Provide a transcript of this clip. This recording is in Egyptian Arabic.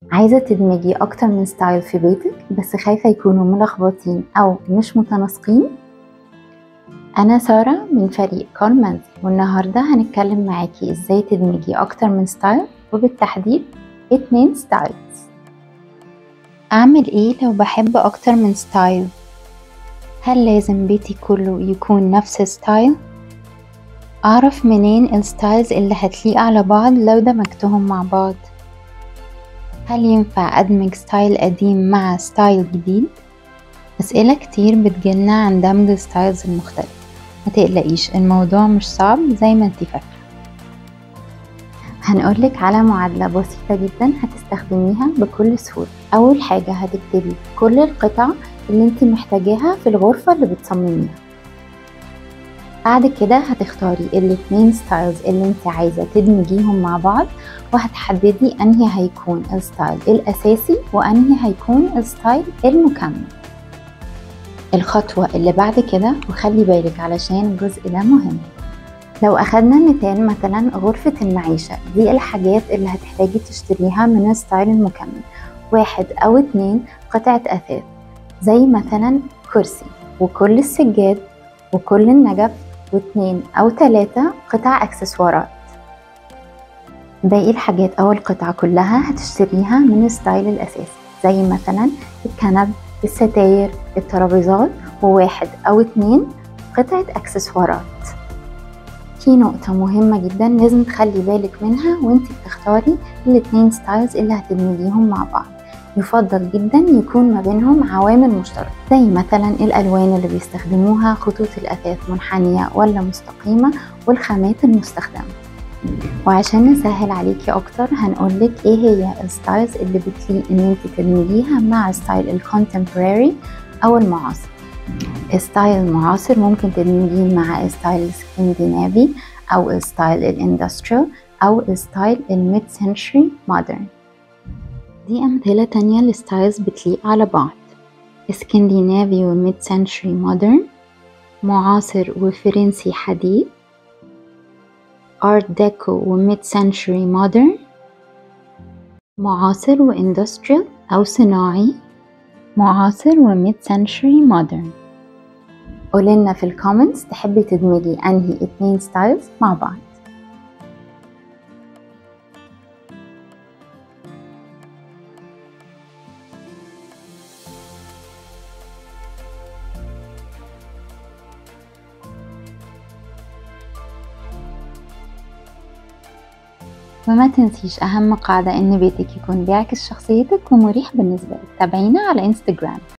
عايزة تدمجي أكتر من ستايل في بيتك بس خايفة يكونوا ملخبطين أو مش متناسقين أنا سارة من فريق كارمنز والنهاردة هنتكلم معاكي إزاي تدمجي أكتر من ستايل وبالتحديد اتنين ستايلز أعمل إيه لو بحب أكتر من ستايل؟ هل لازم بيتي كله يكون نفس ستايل؟ أعرف منين الستايلز اللي هتليق على بعض لو دمجتهم مع بعض؟ هل ينفع أدمج ستايل قديم مع ستايل جديد؟ أسئلة كتير بتجيلنا عن دمج ستايلز المختلفة متقلقيش الموضوع مش صعب زي ما انتي فاكرة هنقولك على معادلة بسيطة جدا هتستخدميها بكل سهولة أول حاجة هتكتبي كل القطع اللي انتي محتاجاها في الغرفة اللي بتصمميها بعد كده هتختاري الاتنين ستايلز اللي انت عايزة تدمجيهم مع بعض وهتحددي انهي هيكون الستايل الاساسي وانهي هيكون الستايل المكمل الخطوة اللي بعد كده وخلي بالك علشان الجزء ده مهم لو أخدنا مثال مثلا غرفة المعيشة دي الحاجات اللي هتحتاجي تشتريها من الستايل المكمل واحد أو اتنين قطعة أثاث زي مثلا كرسي وكل السجاد وكل النجف واتنين أو تلاتة قطع أكسسوارات باقي الحاجات أو القطع كلها هتشتريها من الستايل الأساسي زي مثلا الكنب الستاير الترابيزات وواحد أو اتنين قطعة أكسسوارات في نقطة مهمة جدا لازم تخلي بالك منها وانت بتختاري الاتنين ستايلز اللي هتدمجيهم مع بعض يفضل جدا يكون ما بينهم عوامل مشتركة زي مثلا الألوان اللي بيستخدموها خطوط الأثاث منحنية ولا مستقيمة والخامات المستخدمة وعشان نسهل عليكي أكتر هنقولك إيه هي الستايلز اللي بتليق إن انت تدمجيها مع ستايل الكونتمبراري أو المعاصر ستايل المعاصر ممكن تدمجيه مع ستايل السكندنافي أو ستايل الاندستريال أو ستايل الميد سنشري مودرن دي أمثلة تانية لستايلز بتليق على بعض اسكندنافي وميد سنشري مودرن معاصر وفرنسي حديث ارت ديكو وميد سنشري مودرن معاصر واندستريال أو صناعي معاصر وميد سنشري مودرن قولنا في الكومنتس تحبي تدمجي أنهي اتنين ستايلز مع بعض وما تنسيش أهم قاعدة إن بيتك يكون بيعكس شخصيتك ومريح بالنسبة لك تابعينا على انستجرام